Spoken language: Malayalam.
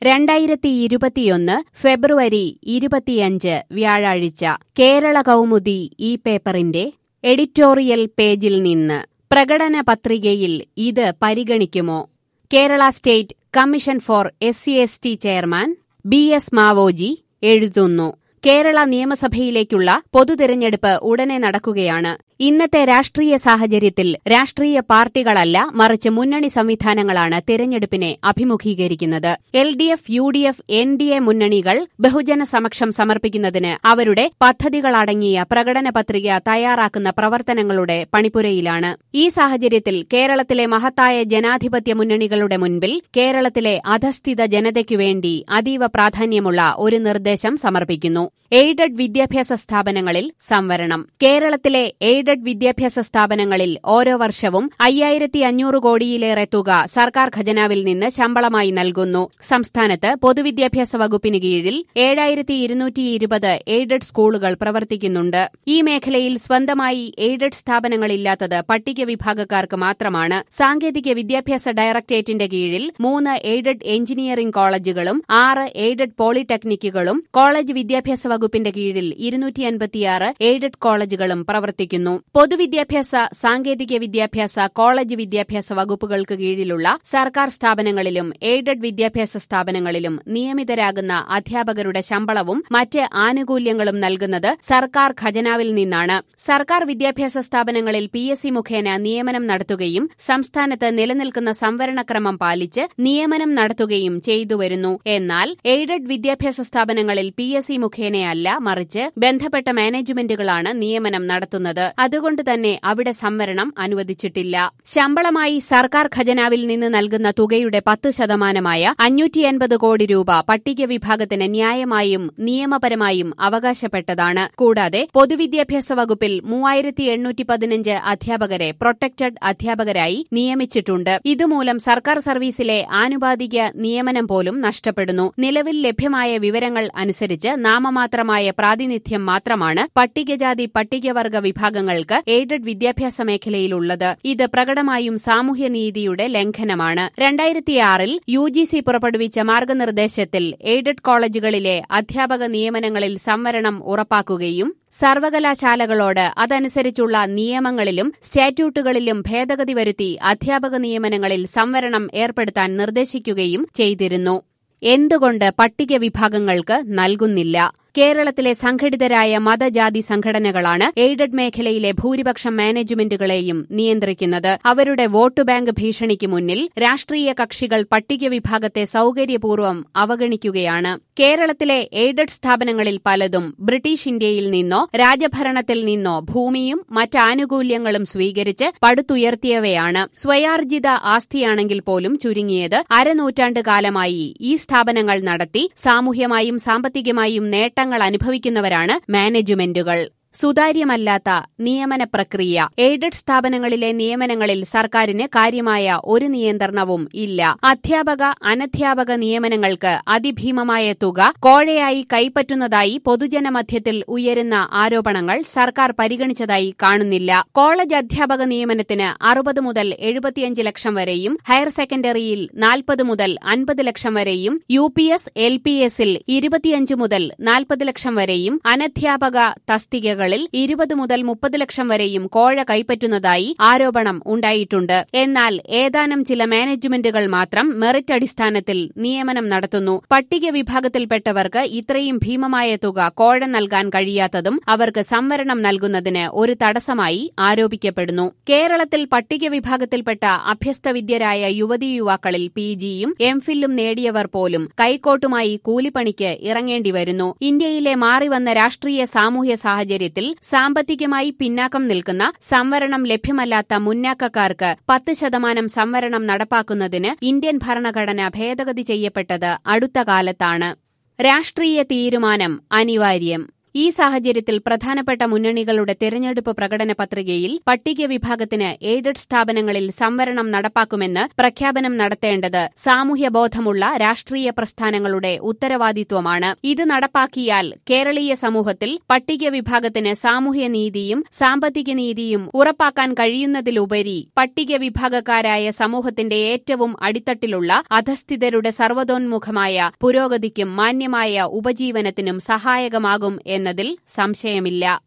രണ്ടായിരത്തി ഇരുപത്തിയൊന്ന് ഫെബ്രുവരി ഇരുപത്തിയഞ്ച് വ്യാഴാഴ്ച കേരള കൗമുദി ഈ പേപ്പറിന്റെ എഡിറ്റോറിയൽ പേജിൽ നിന്ന് പ്രകടന പത്രികയിൽ ഇത് പരിഗണിക്കുമോ Kerala state commission for S C S T chairman B S Mavoji എഴുതുന്നു കേരള നിയമസഭയിലേക്കുള്ള പൊതുതെരഞ്ഞെടുപ്പ് ഉടനെ നടക്കുകയാണ് ഇന്നത്തെ രാഷ്ട്രീയ സാഹചര്യത്തിൽ രാഷ്ട്രീയ പാർട്ടികളല്ല മറിച്ച് മുന്നണി സംവിധാനങ്ങളാണ് തെരഞ്ഞെടുപ്പിനെ അഭിമുഖീകരിക്കുന്നത് L D F U D F N D A മുന്നണികൾ ബഹുജന സമക്ഷം സമർപ്പിക്കുന്നതിന് അവരുടെ പദ്ധതികളടങ്ങിയ പ്രകടന പത്രിക തയ്യാറാക്കുന്ന പ്രവർത്തനങ്ങളുടെ പണിപ്പുരയിലാണ് ഈ സാഹചര്യത്തിൽ കേരളത്തിലെ മഹത്തായ ജനാധിപത്യ മുന്നണികളുടെ മുൻപിൽ കേരളത്തിലെ അധസ്ഥിത ജനതയ്ക്കു വേണ്ടി അതീവ പ്രാധാന്യമുള്ള ഒരു നിർദ്ദേശം സമർപ്പിക്കുന്നു എയ്ഡഡ് വിദ്യാഭ്യാസ സ്ഥാപനങ്ങളിൽ സംവരണം കേരളത്തിലെ എയ്ഡഡ് വിദ്യാഭ്യാസ സ്ഥാപനങ്ങളിൽ ഓരോ വർഷവും അയ്യായിരത്തി അഞ്ഞൂറ് കോടിയിലേറെ തുക സർക്കാർ ഖജനാവിൽ നിന്ന് ശമ്പളമായി നൽകുന്നു സംസ്ഥാനത്ത് പൊതുവിദ്യാഭ്യാസ വകുപ്പിന് കീഴിൽ ഏഴായിരത്തി ഇരുന്നൂറ്റി ഇരുപത് എയ്ഡഡ് സ്കൂളുകൾ പ്രവർത്തിക്കുന്നുണ്ട് ഈ മേഖലയിൽ സ്വന്തമായി എയ്ഡഡ് സ്ഥാപനങ്ങളില്ലാത്തത് പട്ടിക വിഭാഗക്കാർക്ക് മാത്രമാണ് സാങ്കേതിക വിദ്യാഭ്യാസ ഡയറക്ടറേറ്റിന്റെ കീഴിൽ മൂന്ന് എയ്ഡഡ് എഞ്ചിനീയറിംഗ് കോളേജുകളും ആറ് എയ്ഡഡ് പോളിടെക്നിക്കുകളും കോളേജ് വിദ്യാഭ്യാസ വകുപ്പിന്റെ കീഴിൽ ഇരുന്നൂറ്റി അൻപത്തിയാറ് എയ്ഡഡ് കോളേജുകളും പ്രവർത്തിക്കുന്നു പൊതുവിദ്യാഭ്യാസ സാങ്കേതിക വിദ്യാഭ്യാസ കോളേജ് വിദ്യാഭ്യാസ വകുപ്പുകൾക്ക് കീഴിലുള്ള സർക്കാർ സ്ഥാപനങ്ങളിലും എയ്ഡഡ് വിദ്യാഭ്യാസ സ്ഥാപനങ്ങളിലും നിയമിതരാകുന്ന അധ്യാപകരുടെ ശമ്പളവും മറ്റ് ആനുകൂല്യങ്ങളും നൽകുന്നത് സർക്കാർ ഖജനാവിൽ നിന്നാണ് സർക്കാർ വിദ്യാഭ്യാസ സ്ഥാപനങ്ങളിൽ പി എസ് സി മുഖേന നിയമനം നടത്തുകയും സംസ്ഥാനത്ത് നിലനിൽക്കുന്ന സംവരണക്രമം പാലിച്ച് നിയമനം നടത്തുകയും ചെയ്തുവരുന്നു എന്നാൽ എയ്ഡഡ് വിദ്യാഭ്യാസ സ്ഥാപനങ്ങളിൽ പി എസ് സി മുഖേനയല്ല മറിച്ച് ബന്ധപ്പെട്ട മാനേജ്മെന്റുകളാണ് നിയമനം നടത്തുന്നത് അതുകൊണ്ട് തന്നെ അവിടെ സംവരണം അനുവദിച്ചിട്ടില്ല ശമ്പളമായി സർക്കാർ ഖജനാവിൽ നിന്ന് നൽകുന്ന തുകയുടെ പത്ത് ശതമാനമായ അഞ്ഞൂറ്റി അൻപത് കോടി രൂപ പട്ടിക വിഭാഗത്തിന് ന്യായമായും നിയമപരമായും അവകാശപ്പെട്ടതാണ് കൂടാതെ പൊതുവിദ്യാഭ്യാസ വകുപ്പിൽ മൂവായിരത്തി എണ്ണൂറ്റി പതിനഞ്ച് അധ്യാപകരെ പ്രൊട്ടക്ടഡ് അധ്യാപകരായി നിയമിച്ചിട്ടുണ്ട് ഇതുമൂലം സർക്കാർ സർവീസിലെ ആനുപാതിക നിയമനം പോലും നഷ്ടപ്പെടുന്നു നിലവിൽ ലഭ്യമായ വിവരങ്ങൾ അനുസരിച്ച് നാമമാത്രമായ പ്രാതിനിധ്യം മാത്രമാണ് പട്ടികജാതി പട്ടികവർഗ വിഭാഗങ്ങൾക്ക് എയ്ഡഡ് വിദ്യാഭ്യാസ മേഖലയിലുള്ളത് ഇത് പ്രകടമായും സാമൂഹ്യനീതിയുടെ ലംഘനമാണ് രണ്ടായിരത്തിയാറിൽ യു ജി സി പുറപ്പെടുവിച്ച മാർഗനിർദ്ദേശത്തിൽ എയ്ഡഡ് കോളേജുകളിലെ അധ്യാപക നിയമനങ്ങളിൽ സംവരണം ഉറപ്പാക്കുകയും സർവകലാശാലകളോട് അതനുസരിച്ചുള്ള നിയമങ്ങളിലും സ്റ്റാറ്റ്യൂട്ടുകളിലും ഭേദഗതി വരുത്തി അധ്യാപക നിയമനങ്ങളിൽ സംവരണം ഏർപ്പെടുത്താൻ നിർദ്ദേശിക്കുകയും ചെയ്തിരുന്നു എന്തുകൊണ്ട് പട്ടിക വിഭാഗങ്ങൾക്ക് നൽകുന്നില്ല കേരളത്തിലെ സംഘടിതരായ മതജാതി സംഘടനകളാണ് എയ്ഡഡ് മേഖലയിലെ ഭൂരിപക്ഷം മാനേജ്മെന്റുകളെയും നിയന്ത്രിക്കുന്നത് അവരുടെ വോട്ട് ബാങ്ക് ഭീഷണിക്ക് മുന്നിൽ രാഷ്ട്രീയ കക്ഷികൾ പട്ടിക വിഭാഗത്തെ സൌകര്യപൂർവ്വം അവഗണിക്കുകയാണ് കേരളത്തിലെ എയ്ഡഡ് സ്ഥാപനങ്ങളിൽ പലതും ബ്രിട്ടീഷ് ഇന്ത്യയിൽ നിന്നോ രാജഭരണത്തിൽ നിന്നോ ഭൂമിയും മറ്റാനുകൂല്യങ്ങളും സ്വീകരിച്ച് പടുത്തുയർത്തിയവയാണ് സ്വയാർജിത ആസ്തിയാണെങ്കിൽ പോലും ചുരുങ്ങിയത് അരനൂറ്റാണ്ട് കാലമായി ഈ സ്ഥാപനങ്ങൾ നടത്തി സാമൂഹ്യമായും സാമ്പത്തികമായും നേട്ട നേട്ടങ്ങൾ അനുഭവിക്കുന്നവരാണ് മാനേജ്മെന്റുകൾ സുതാര്യമല്ലാത്ത നിയമന പ്രക്രിയ എയ്ഡഡ് സ്ഥാപനങ്ങളിലെ നിയമനങ്ങളിൽ സർക്കാരിന് കാര്യമായ ഒരു നിയന്ത്രണവും ഇല്ല അധ്യാപക അനധ്യാപക നിയമനങ്ങൾക്ക് അതിഭീമമായ തുക കോഴയായി കൈപ്പറ്റുന്നതായി പൊതുജനമധ്യത്തിൽ ഉയരുന്ന ആരോപണങ്ങൾ സർക്കാർ പരിഗണിച്ചതായി കാണുന്നില്ല കോളേജ് അധ്യാപക നിയമനത്തിന് അറുപത് മുതൽ എഴുപത്തിയഞ്ച് ലക്ഷം വരെയും ഹയർ സെക്കൻഡറിയിൽ നാൽപ്പത് മുതൽ അൻപത് ലക്ഷം വരെയും U P S L P എസിൽ ഇരുപത്തിയഞ്ച് മുതൽ നാൽപ്പത് ലക്ഷം വരെയും അനധ്യാപക തസ്തികകൾ കളിൽ ഇരുപത് മുതൽ മുപ്പത് ലക്ഷം വരെയും കോഴ കൈപ്പറ്റുന്നതായി ആരോപണം ഉണ്ടായിട്ടുണ്ട് എന്നാൽ ഏതാനും ചില മാനേജ്മെന്റുകൾ മാത്രം മെറിറ്റ് അടിസ്ഥാനത്തിൽ നിയമനം നടത്തുന്നു പട്ടിക വിഭാഗത്തിൽപ്പെട്ടവർക്ക് ഇത്രയും ഭീമമായ തുക കോഴ നൽകാൻ കഴിയാത്തതും അവർക്ക് സംവരണം നൽകുന്നതിന് ഒരു തടസ്സമായി ആരോപിക്കപ്പെടുന്നു കേരളത്തിൽ പട്ടിക വിഭാഗത്തിൽപ്പെട്ട അഭ്യസ്തവിദ്യരായ യുവതീ യുവാക്കളിൽ പി ജിയും എംഫില്ലും നേടിയവർ പോലും കൈക്കോട്ടുമായി കൂലിപ്പണിക്ക് ഇറങ്ങേണ്ടി വരുന്നു ഇന്ത്യയിലെ മാറിവന്ന രാഷ്ട്രീയ സാമൂഹ്യ സാഹചര്യത്തിൽ സാഹചര്യത്തിൽ സാമ്പത്തികമായി പിന്നാക്കം നിൽക്കുന്ന സംവരണം ലഭ്യമല്ലാത്ത മുന്നാക്കക്കാർക്ക് പത്ത് ശതമാനം സംവരണം നടപ്പാക്കുന്നതിന് ഇന്ത്യൻ ഭരണഘടന ഭേദഗതി ചെയ്യപ്പെട്ടത് അടുത്ത കാലത്താണ് രാഷ്ട്രീയ തീരുമാനം അനിവാര്യം ഈ സാഹചര്യത്തിൽ പ്രധാനപ്പെട്ട മുന്നണികളുടെ തെരഞ്ഞെടുപ്പ് പ്രകടന പത്രികയിൽ പട്ടിക വിഭാഗത്തിന് എയ്ഡഡ് സ്ഥാപനങ്ങളിൽ സംവരണം നടപ്പാക്കുമെന്ന് പ്രഖ്യാപനം നടത്തേണ്ടത് സാമൂഹ്യബോധമുള്ള രാഷ്ട്രീയ പ്രസ്ഥാനങ്ങളുടെ ഉത്തരവാദിത്വമാണ് ഇത് നടപ്പാക്കിയാൽ കേരളീയ സമൂഹത്തിൽ പട്ടിക വിഭാഗത്തിന് സാമൂഹ്യനീതിയും സാമ്പത്തിക നീതിയും ഉറപ്പാക്കാൻ കഴിയുന്നതിലുപരി പട്ടിക വിഭാഗക്കാരായ സമൂഹത്തിന്റെ ഏറ്റവും അടിത്തട്ടിലുള്ള അധസ്ഥിതരുടെ സർവ്വതോന്മുഖമായ പുരോഗതിക്കും മാന്യമായ ഉപജീവനത്തിനും സഹായകമാകും എന്നതിൽ സംശയമില്ല